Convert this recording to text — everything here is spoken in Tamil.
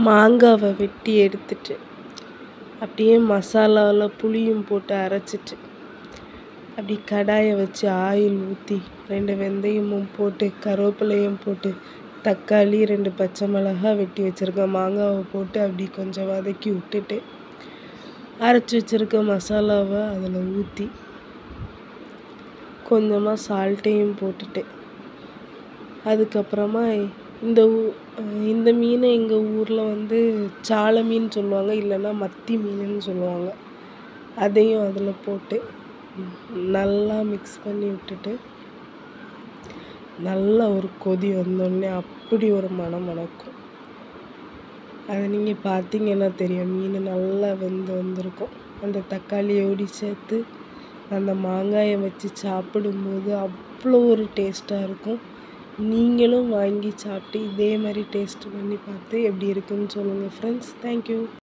மாங்காவை வெட்டி எடுத்துட்டு அப்படியே மசாலாவில் புளியும் போட்டு அரைச்சிட்டு அப்படி கடாயை வச்சு ஆயில் ஊற்றி ரெண்டு வெந்தயமும் போட்டு கருவேப்பிலையும் போட்டு தக்காளி ரெண்டு பச்சை மிளகாய் வெட்டி வச்சுருக்க மாங்காவை போட்டு அப்படி கொஞ்சம் வதக்கி விட்டுட்டு அரைச்சி வச்சுருக்க மசாலாவை அதில் ஊற்றி கொஞ்சமாக சால்ட்டையும் போட்டுட்டு அதுக்கப்புறமா இந்த ஊ இந்த மீனை எங்கள் ஊரில் வந்து சால மீன் சொல்லுவாங்க இல்லைன்னா மத்தி மீனுன்னு சொல்லுவாங்க அதையும் அதில் போட்டு நல்லா மிக்ஸ் பண்ணி விட்டுட்டு நல்லா ஒரு கொதி வந்தோடனே அப்படி ஒரு மணம் மணக்கும் அதை நீங்கள் பார்த்தீங்கன்னா தெரியும் மீன் நல்லா வெந்து வந்திருக்கும் அந்த தக்காளியோடு சேர்த்து அந்த மாங்காயை வச்சு சாப்பிடும்போது அவ்வளோ ஒரு டேஸ்ட்டாக இருக்கும் நீங்களும் வாங்கி சாப்பிட்டு இதே மாதிரி டேஸ்ட் பண்ணி பார்த்து எப்படி இருக்குன்னு சொல்லுங்கள் ஃப்ரெண்ட்ஸ் தேங்க்யூ